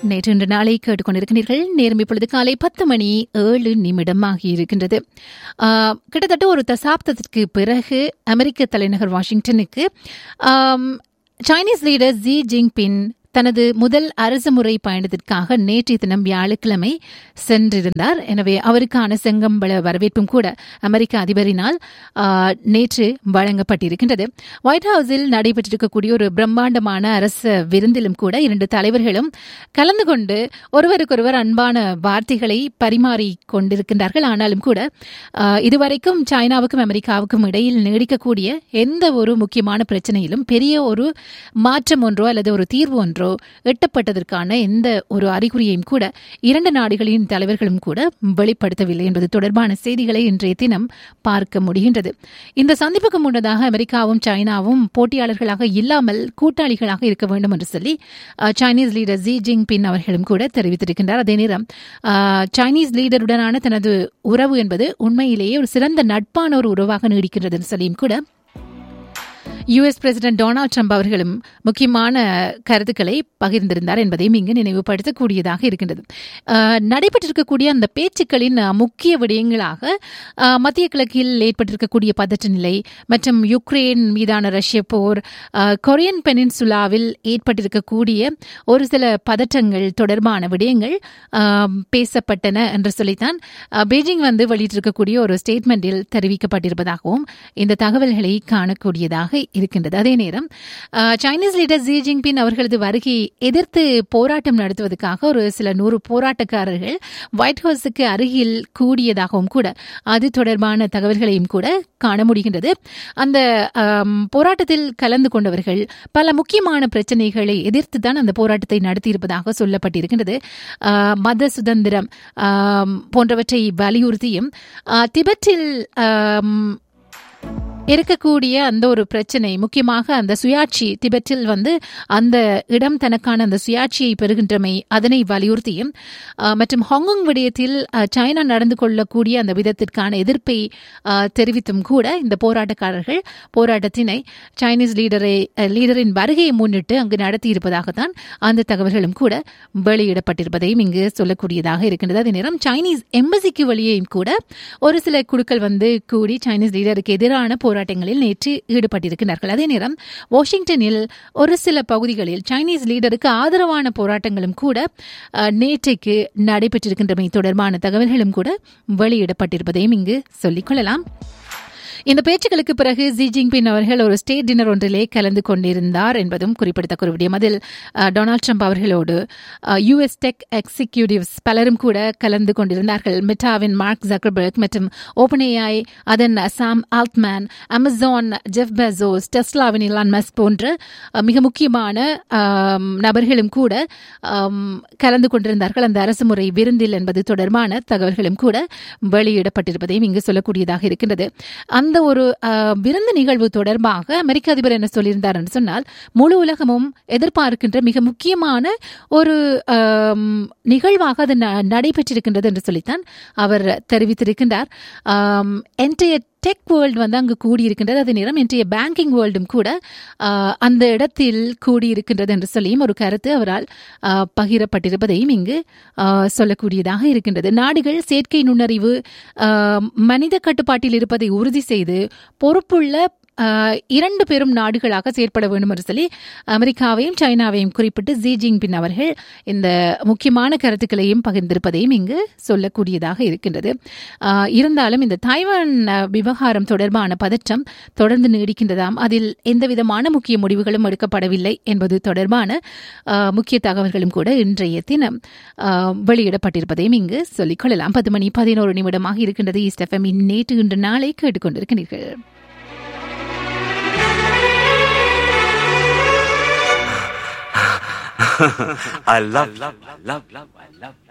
நேற்று இன்று நாளை கேட்டுக்கொண்டிருக்கிறீர்கள் நேரம் இப்பொழுது காலை பத்து மணி ஏழு நிமிடம் ஆகியிருக்கின்றது ஆஹ், கிட்டத்தட்ட ஒரு தசாப்தத்திற்கு பிறகு அமெரிக்க தலைநகர் வாஷிங்டனுக்கு ஆம், சைனீஸ் லீடர் ஜி ஜின்பின் தனது முதல் அரசுமுறை பயணத்திற்காக நேற்றைய தினம் வியாழக்கிழமை சென்றிருந்தார் எனவே அவருக்கான செங்கம்பள வரவேற்பும் கூட அமெரிக்க அதிபரினால் ஆஹ், நேற்று வழங்கப்பட்டிருக்கின்றது ஒயிட் ஹவுஸில் நடைபெற்றிருக்கக்கூடிய ஒரு பிரம்மாண்டமான அரச விருந்திலும் கூட இரண்டு தலைவர்களும் கலந்து கொண்டு ஒருவருக்கொருவர் அன்பான வார்த்தைகளை பரிமாறி கொண்டிருக்கின்றார்கள் ஆனாலும் கூட ஆஹ், இதுவரைக்கும் சைனாவுக்கும் அமெரிக்காவுக்கும் இடையில் நீடிக்கக்கூடிய எந்த ஒரு முக்கியமான பிரச்சனையிலும் பெரிய ஒரு மாற்றம் ஒன்றோ அல்லது ஒரு தீர்வு ஒன்றோ எட்டப்பட்டதற்கான எந்த ஒரு அறிகுறியையும் கூட இரண்டு நாடுகளின் தலைவர்களும் கூட வெளிப்படுத்தவில்லை என்பது தொடர்பான செய்திகளை இன்றைய தினம் பார்க்க முடிகின்றது இந்த சந்திப்புக்கு முன்னதாக அமெரிக்காவும் சைனாவும் போட்டியாளர்களாக இல்லாமல் கூட்டாளிகளாக இருக்க வேண்டும் என்று சொல்லி அஹ், சைனீஸ் லீடர் ஜி ஜின்பின் அவர்களும் கூட தெரிவித்திருக்கின்றார் அதே நேரம் அஹ், சைனீஸ் லீடருடனான தனது உறவு என்பது உண்மையிலேயே ஒரு சிறந்த நட்பான ஒரு உறவாக நீடிக்கின்றது என்று சொல்லியும் கூட யுஎஸ் பிரசிடென்ட் டொனால்ட் ட்ரம்ப் அவர்களும் முக்கியமான கருத்துக்களை பகிர்ந்திருந்தார் என்பதையும் இங்கு நினைவுபடுத்தக்கூடியதாக இருக்கின்றது அஹ், நடைபெற்றிருக்கக்கூடிய அந்த பேச்சுக்களின் அஹ், முக்கிய விடயங்களாக அஹ், மத்திய கிழக்கில் ஏற்பட்டிருக்கக்கூடிய பதற்ற நிலை மற்றும் யுக்ரைன் மீதான ரஷ்ய போர் அஹ், கொரியன் பெனின்சுலாவில் ஏற்பட்டிருக்கக்கூடிய ஒரு சில பதற்றங்கள் தொடர்பான விடயங்கள் அஹ், பேசப்பட்டன என்று சொல்லித்தான் அஹ், பெய்ஜிங் வந்து வெளியிட்டிருக்கக்கூடிய ஒரு ஸ்டேட்மெண்டில் தெரிவிக்கப்பட்டிருப்பதாகவும் இந்த தகவல்களை காணக்கூடியதாக இருக்கின்றது அதே நேரம் அஹ், சைனீஸ் லீடர் ஜி ஜின்பின் அவர்களது வருகையை எதிர்த்து போராட்டம் நடத்துவதற்காக ஒரு சில நூறு போராட்டக்காரர்கள் ஒயிட் ஹவுஸுக்கு அருகில் கூடியதாகவும் கூட அது தொடர்பான தகவல்களையும் கூட காண முடிகின்றது அந்த ஆம், போராட்டத்தில் கலந்து கொண்டவர்கள் பல முக்கியமான பிரச்சனைகளை எதிர்த்து தான் அந்த போராட்டத்தை நடத்தியிருப்பதாக சொல்லப்பட்டிருக்கின்றது ஆ, மத சுதந்திரம் ஆம், போன்றவற்றை வலியுறுத்தியும் ஆ, திபெத்தில் ஆம், இருக்கக்கூடிய அந்த ஒரு பிரச்சனை முக்கியமாக அந்த சுயாட்சி திபெத்தில் வந்து அந்த இடம் தனக்கான அந்த சுயாட்சியை பெறுகின்றமை அதனை வலியுறுத்தியும் அஹ், மற்றும் ஹாங்காங் விடயத்தில் அஹ், சைனா நடந்து கொள்ளக்கூடிய அந்த விதத்திற்கான எதிர்ப்பை அஹ், தெரிவித்தும் கூட இந்த போராட்டக்காரர்கள் போராட்டத்தினை சைனீஸ் லீடரை அஹ், லீடரின் வருகையை முன்னிட்டு அங்கு நடத்தியிருப்பதாகத்தான் அந்த தகவல்களும் கூட வெளியிடப்பட்டிருப்பதையும் இங்கு சொல்லக்கூடியதாக இருக்கின்றது அதே நேரம் சைனீஸ் எம்பசிக்கு வெளியேயும் கூட ஒரு சில குழுக்கள் வந்து கூடி சைனீஸ் லீடருக்கு எதிரான போராட்டங்களில் நேற்று ஈடுபட்டிருக்கிறார்கள் அதே நேரம் வாஷிங்டனில் ஒரு சில பகுதிகளில் சைனீஸ் லீடருக்கு ஆதரவான போராட்டங்களும் கூட அஹ், நேற்றைக்கு நடைபெற்றிருக்கின்றமை தொடர்பான தகவல்களும் கூட வெளியிடப்பட்டிருப்பதையும் இங்கு சொல்லிக் கொள்ளலாம் இந்த பேச்சுக்களுக்கு பிறகு ஜி ஜின்பின் அவர்கள் ஒரு ஸ்டேட் டின்னர் ஒன்றிலே கலந்து கொண்டிருந்தார் என்பதும் குறிப்பிடத்தக்க ஒரு விடயம் அதில் அஹ், டொனால்ட் ட்ரம்ப் அவர்களோடு யுஎஸ் டெக் எக்ஸிக்யூட்டிவ்ஸ் பலரும் கூட கலந்து கொண்டிருந்தார்கள் மெட்டாவின் மார்க் ஜக்கர்பர்க் மற்றும் ஓபனேஐ அதன் Sam Altman Amazon Jeff Bezos டெஸ்லாவின் இலான் மஸ்க் போன்ற அஹ், மிக முக்கியமான ஆம், நபர்களும் கூட ஆம், கலந்து கொண்டிருந்தார்கள் அந்த அரசுமுறை விருந்தில் என்பது தொடர்பான தகவல்களும் கூட வெளியிடப்பட்டிருப்பதையும் இங்கு சொல்லக்கூடியதாக இருக்கின்றது அந்த ஒரு அஹ், விருந்து நிகழ்வு தொடர்பாக அமெரிக்க அதிபர் என்ன சொல்லியிருந்தார் என்று சொன்னால் முழு உலகமும் எதிர்பார்க்கின்ற மிக முக்கியமான ஒரு ஆம், நிகழ்வாக அது ந- நடைபெற்றிருக்கின்றது என்று சொல்லித்தான் அவர் தெரிவித்திருக்கின்றார் என்டைய டெக் வேர்ல்டு வந்து அங்கு கூடியிருக்கின்றது அதே நேரம் இன்றைய பேங்கிங் வேர்ல்டும் கூட ஆஹ், அந்த இடத்தில் கூடியிருக்கின்றது என்று சொல்லியும் ஒரு கருத்து அவரால் ஆஹ், பகிரப்பட்டிருப்பதையும் இங்கு ஆஹ், சொல்லக்கூடியதாக இருக்கின்றது நாடுகள் செயற்கை நுண்ணறிவு ஆஹ், மனித கட்டுப்பாட்டில் இருப்பதை உறுதி செய்து பொறுப்புள்ள ஆஹ், இரண்டு பெரும் நாடுகளாக செயற்பட வேண்டும் என்று சொல்லி அமெரிக்காவையும் சைனாவையும் குறிப்பிட்டு ஜி ஜின்பின் அவர்கள் இந்த முக்கியமான கருத்துக்களையும் பகிர்ந்திருப்பதையும் இங்கு சொல்லக்கூடியதாக இருக்கின்றது ஆஹ், இருந்தாலும் இந்த தாய்வான் அஹ், விவகாரம் தொடர்பான பதற்றம் தொடர்ந்து நீடிக்கின்றதாம் அதில் எந்தவிதமான முக்கிய முடிவுகளும் எடுக்கப்படவில்லை என்பது தொடர்பான ஆஹ், முக்கிய தகவல்களும் கூட இன்றைய தினம் ஆஹ், வெளியிடப்பட்டிருப்பதையும் இங்கு சொல்லிக்கொள்ளலாம் பத்து மணி பதினோரு நிமிடமாக இருக்கின்றது ஈஸ்ட் எஃப்எம் நேற்று இன்று நாளை கேட்டுக்கொண்டிருக்கிறீர்கள் I love, love, love, love, I love.